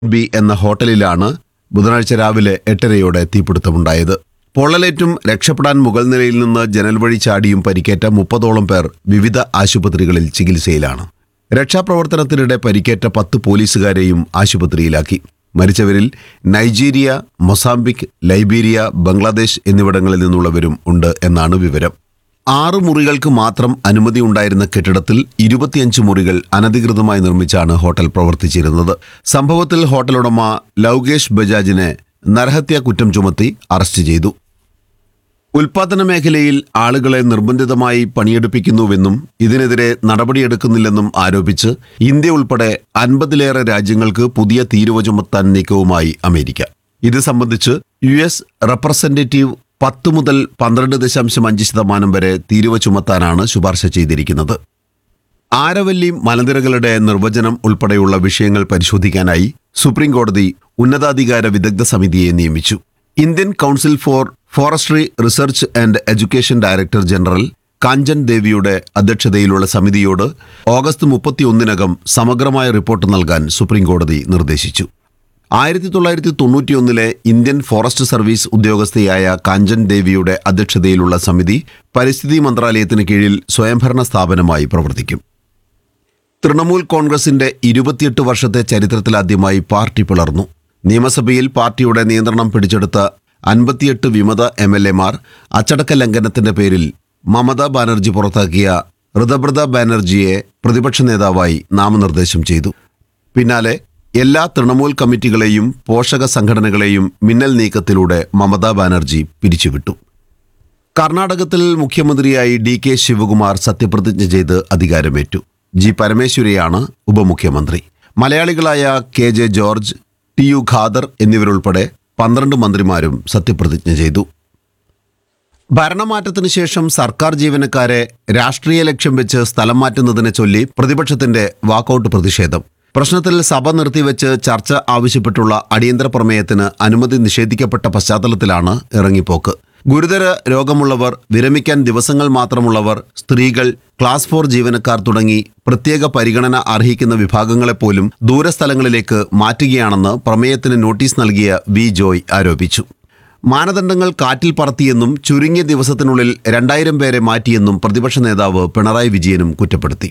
B എന്ന ഹോട്ടലിലാണ് ബുധനാഴ്ച രാവിലെ എട്ടരയോടെ തീപിടുത്തമുണ്ടായത് പൊള്ളലേറ്റും രക്ഷപ്പെടാൻ മുകൾ നിലയിൽ നിന്ന് ജനൽ വഴി ചാടിയും പരിക്കേറ്റ മുപ്പതോളം പേർ വിവിധ ആശുപത്രികളിൽ ചികിത്സയിലാണ് രക്ഷാപ്രവർത്തനത്തിനിടെ പരിക്കേറ്റ പത്ത് പോലീസുകാരെയും ആശുപത്രിയിലാക്കി മരിച്ചവരിൽ നൈജീരിയ മൊസാംബിക് ലൈബീരിയ ബംഗ്ലാദേശ് എന്നിവിടങ്ങളിൽ നിന്നുള്ളവരും ഉണ്ട് എന്നാണ് വിവരം ആറ് മുറികൾക്ക് മാത്രം അനുമതി ഉണ്ടായിരുന്ന കെട്ടിടത്തിൽ ഇരുപത്തിയഞ്ച് മുറികൾ അനധികൃതമായി നിർമ്മിച്ചാണ് ഹോട്ടൽ പ്രവർത്തിച്ചിരുന്നത് സംഭവത്തിൽ ഹോട്ടൽ ഉടമ ലൗകേഷ് ബജാജിനെ നരഹത്യാ കുറ്റം ചുമത്തി അറസ്റ്റ് ചെയ്തു ഉൽപാദന മേഖലയിൽ ആളുകളെ നിർബന്ധിതമായി പണിയെടുപ്പിക്കുന്നുവെന്നും ഇതിനെതിരെ നടപടിയെടുക്കുന്നില്ലെന്നും ആരോപിച്ച് ഇന്ത്യ ഉൾപ്പെടെ അൻപതിലേറെ രാജ്യങ്ങൾക്ക് പുതിയ തീരുവ ചുമത്താൻ നീക്കവുമായി അമേരിക്ക ഇത് സംബന്ധിച്ച് യു എസ് റെപ്രസെന്റേറ്റീവ് പത്ത് മുതൽ പന്ത്രണ്ട് ദശാംശം അഞ്ച് ശതമാനം വരെ തീരുവ ചുമത്താനാണ് ശുപാർശ ചെയ്തിരിക്കുന്നത് ആരവല്ലി മലനിരകളുടെ നിർവചനം ഉൾപ്പെടെയുള്ള വിഷയങ്ങൾ പരിശോധിക്കാനായി സുപ്രീം കോടതി ഉന്നതാധികാര വിദഗ്ധ സമിതിയെ നിയമിച്ചു Indian council for forestry research and education director general Kanchan ദേവിയുടെ അധ്യക്ഷതയിലുള്ള സമിതിയോട് ഓഗസ്റ്റ് മുപ്പത്തിയൊന്നിനകം സമഗ്രമായ റിപ്പോർട്ട് നൽകാൻ സുപ്രീം കോടതി നിർദ്ദേശിച്ചു ആയിരത്തി തൊള്ളായിരത്തി തൊണ്ണൂറ്റിയൊന്നിലെ ഇന്ത്യൻ ഫോറസ്റ്റ് സർവീസ് ഉദ്യോഗസ്ഥയായ കാഞ്ചൻ ദേവിയുടെ അധ്യക്ഷതയിലുള്ള സമിതി പരിസ്ഥിതി മന്ത്രാലയത്തിന് കീഴിൽ സ്വയംഭരണ സ്ഥാപനമായി പ്രവർത്തിക്കും തൃണമൂൽ കോൺഗ്രസിന്റെ ഇരുപത്തിയെട്ട് വർഷത്തെ ചരിത്രത്തിലാദ്യമായി പാർട്ടി പിളർന്നു നിയമസഭയിൽ പാർട്ടിയുടെ നിയന്ത്രണം പിടിച്ചെടുത്ത അൻപത്തിയെട്ട് വിമത എം എൽ എമാർ അച്ചടക്ക ലംഘനത്തിന്റെ പേരിൽ മമതാ ബാനർജി പുറത്താക്കിയ ഋതബ്രത ബാനർജിയെ പ്രതിപക്ഷ നേതാവായി നാമനിർദ്ദേശം ചെയ്തു പിന്നാലെ എല്ലാ തൃണമൂൽ കമ്മിറ്റികളെയും പോഷക സംഘടനകളെയും മിന്നൽ നീക്കത്തിലൂടെ മമതാ ബാനർജി പിരിച്ചുവിട്ടു കർണാടകത്തിൽ മുഖ്യമന്ത്രിയായി ഡി കെ ശിവകുമാർ സത്യപ്രതിജ്ഞ ചെയ്ത് അധികാരമേറ്റു ജി പരമേശ്വരിയാണ് ഉപമുഖ്യമന്ത്രി മലയാളികളായ K J George T U Khader എന്നിവരുൾപ്പെടെ പന്ത്രണ്ട് മന്ത്രിമാരും സത്യപ്രതിജ്ഞ ചെയ്തു ഭരണമാറ്റത്തിന് ശേഷം സർക്കാർ ജീവനക്കാരെ രാഷ്ട്രീയ ലക്ഷ്യം വെച്ച് സ്ഥലം മാറ്റുന്നതിനെ ചൊല്ലി പ്രതിപക്ഷത്തിന്റെ വാക്കൌട്ട് പ്രതിഷേധം പ്രശ്നത്തിൽ സഭ നിർത്തിവെച്ച് ചർച്ച ആവശ്യപ്പെട്ടുള്ള അടിയന്തര പ്രമേയത്തിന് അനുമതി നിഷേധിക്കപ്പെട്ട പശ്ചാത്തലത്തിലാണ് ഇറങ്ങിപ്പോക്ക് ഗുരുതര രോഗമുള്ളവർ വിരമിക്കാൻ ദിവസങ്ങൾ മാത്രമുള്ളവർ സ്ത്രീകൾ ക്ലാസ് ഫോർ ജീവനക്കാർ തുടങ്ങി പ്രത്യേക പരിഗണന അർഹിക്കുന്ന വിഭാഗങ്ങളെപ്പോലും ദൂരസ്ഥലങ്ങളിലേക്ക് മാറ്റുകയാണെന്ന് പ്രമേയത്തിന് നോട്ടീസ് നൽകിയ വി ജോയ് ആരോപിച്ചു മാനദണ്ഡങ്ങൾ കാറ്റിൽ പറത്തിയെന്നും ചുരുങ്ങിയ ദിവസത്തിനുള്ളിൽ രണ്ടായിരം പേരെ മാറ്റിയെന്നും പ്രതിപക്ഷ നേതാവ് പിണറായി വിജയനും കുറ്റപ്പെടുത്തി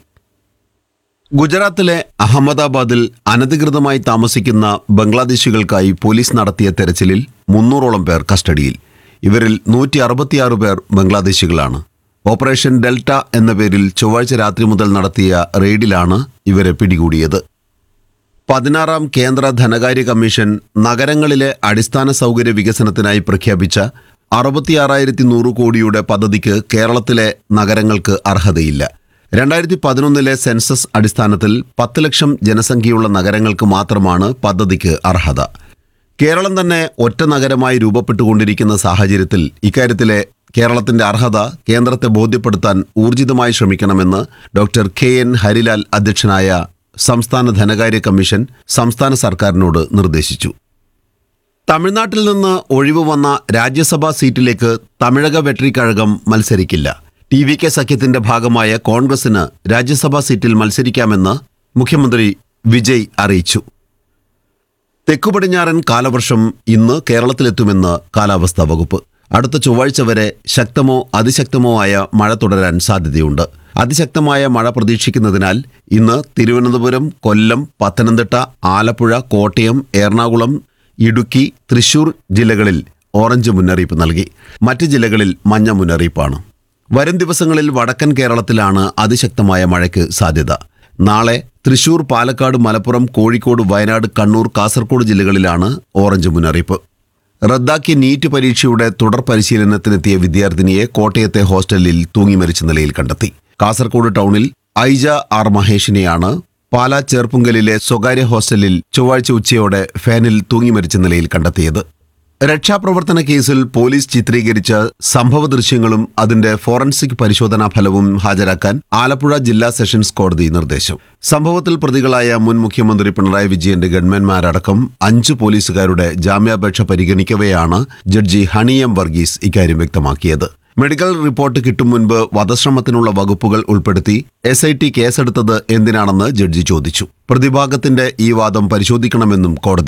ഗുജറാത്തിലെ അഹമ്മദാബാദിൽ അനധികൃതമായി താമസിക്കുന്ന ബംഗ്ലാദേശികൾക്കായി പോലീസ് നടത്തിയ തെരച്ചിലിൽ മുന്നൂറോളം പേർ കസ്റ്റഡിയിൽ ഇവരിൽ നൂറ്റി അറുപത്തിയാറ് പേർ ബംഗ്ലാദേശികളാണ് ഓപ്പറേഷൻ ഡെൽറ്റ എന്ന പേരിൽ ചൊവ്വാഴ്ച രാത്രി മുതൽ നടത്തിയ റെയ്ഡിലാണ് ഇവരെ പിടികൂടിയത് പതിനാറാം കേന്ദ്ര ധനകാര്യ കമ്മീഷൻ നഗരങ്ങളിലെ അടിസ്ഥാന സൗകര്യ വികസനത്തിനായി പ്രഖ്യാപിച്ച അറുപത്തിയാറായിരത്തി നൂറ് കോടിയുടെ പദ്ധതിക്ക് കേരളത്തിലെ നഗരങ്ങൾക്ക് അർഹതയില്ല രണ്ടായിരത്തി പതിനൊന്നിലെ സെൻസസ് അടിസ്ഥാനത്തിൽ പത്ത് ലക്ഷം ജനസംഖ്യയുള്ള നഗരങ്ങൾക്ക് മാത്രമാണ് പദ്ധതിക്ക് അർഹത കേരളം തന്നെ ഒറ്റ നഗരമായി രൂപപ്പെട്ടുകൊണ്ടിരിക്കുന്ന സാഹചര്യത്തിൽ ഇക്കാര്യത്തിലെ കേരളത്തിന്റെ അർഹത കേന്ദ്രത്തെ ബോധ്യപ്പെടുത്താൻ ഊർജിതമായി ശ്രമിക്കണമെന്ന് ഡോക്ടർ കെ എൻ ഹരിലാൽ അധ്യക്ഷനായ സംസ്ഥാന ധനകാര്യ കമ്മീഷൻ സംസ്ഥാന സർക്കാരിനോട് നിർദ്ദേശിച്ചു തമിഴ്നാട്ടിൽ നിന്ന് ഒഴിവ് വന്ന രാജ്യസഭാ സീറ്റിലേക്ക് തമിഴക വെട്രി കഴകം മത്സരിക്കില്ല ടി വി കെ സഖ്യത്തിന്റെ ഭാഗമായ കോൺഗ്രസിന് രാജ്യസഭാ സീറ്റിൽ മത്സരിക്കാമെന്ന് മുഖ്യമന്ത്രി വിജയ് അറിയിച്ചു തെക്കുപടിഞ്ഞാറൻ കാലവർഷം ഇന്ന് കേരളത്തിലെത്തുമെന്ന് കാലാവസ്ഥാ വകുപ്പ് അടുത്ത ചൊവ്വാഴ്ച വരെ ശക്തമോ അതിശക്തമോ ആയ മഴ തുടരാൻ സാധ്യതയുണ്ട് അതിശക്തമായ മഴ പ്രതീക്ഷിക്കുന്നതിനാൽ ഇന്ന് തിരുവനന്തപുരം കൊല്ലം പത്തനംതിട്ട ആലപ്പുഴ കോട്ടയം എറണാകുളം ഇടുക്കി തൃശൂർ ജില്ലകളിൽ ഓറഞ്ച് മുന്നറിയിപ്പ് നൽകി മറ്റ് ജില്ലകളിൽ മഞ്ഞ മുന്നറിയിപ്പാണ് വരും ദിവസങ്ങളിൽ വടക്കൻ കേരളത്തിലാണ് അതിശക്തമായ മഴയ്ക്ക് സാധ്യത നാളെ തൃശൂർ പാലക്കാട് മലപ്പുറം കോഴിക്കോട് വയനാട് കണ്ണൂർ കാസർഗോഡ് ജില്ലകളിലാണ് ഓറഞ്ച് മുന്നറിയിപ്പ് റദ്ദാക്കിയ നീറ്റ് പരീക്ഷയുടെ തുടർ പരിശീലനത്തിനെത്തിയ വിദ്യാർത്ഥിനിയെ കോട്ടയത്തെ ഹോസ്റ്റലിൽ തൂങ്ങി മരിച്ച നിലയിൽ കണ്ടെത്തി കാസർഗോഡ് ടൗണിൽ ഐജ ആർ മഹേഷിനെയാണ് പാലാ ചേർപ്പുങ്കലിലെ സ്വകാര്യ ഹോസ്റ്റലിൽ ചൊവ്വാഴ്ച ഉച്ചയോടെ ഫാനിൽ തൂങ്ങി മരിച്ച നിലയിൽ കണ്ടെത്തിയത് രക്ഷാപ്രവർത്തന കേസിൽ പോലീസ് ചിത്രീകരിച്ച സംഭവ ദൃശ്യങ്ങളും അതിന്റെ ഫോറൻസിക് പരിശോധനാ ഫലവും ഹാജരാക്കാൻ ആലപ്പുഴ ജില്ലാ സെഷൻസ് കോടതി നിർദ്ദേശം സംഭവത്തിൽ പ്രതികളായ മുൻ മുഖ്യമന്ത്രി പിണറായി വിജയന്റെ ഗൺമാൻമാരടക്കം അഞ്ച് പോലീസുകാരുടെ ജാമ്യാപേക്ഷ പരിഗണിക്കവെയാണ് ജഡ്ജി ഹണി എം വർഗീസ് ഇക്കാര്യം വ്യക്തമാക്കിയത് മെഡിക്കൽ റിപ്പോർട്ട് കിട്ടും മുൻപ് വധശ്രമത്തിനുള്ള വകുപ്പുകൾ ഉൾപ്പെടുത്തി എസ് ഐ ടി കേസെടുത്തത് എന്തിനാണെന്ന് ജഡ്ജി ചോദിച്ചു പ്രതിഭാഗത്തിന്റെ ഈ വാദം പരിശോധിക്കണമെന്നും കോടതി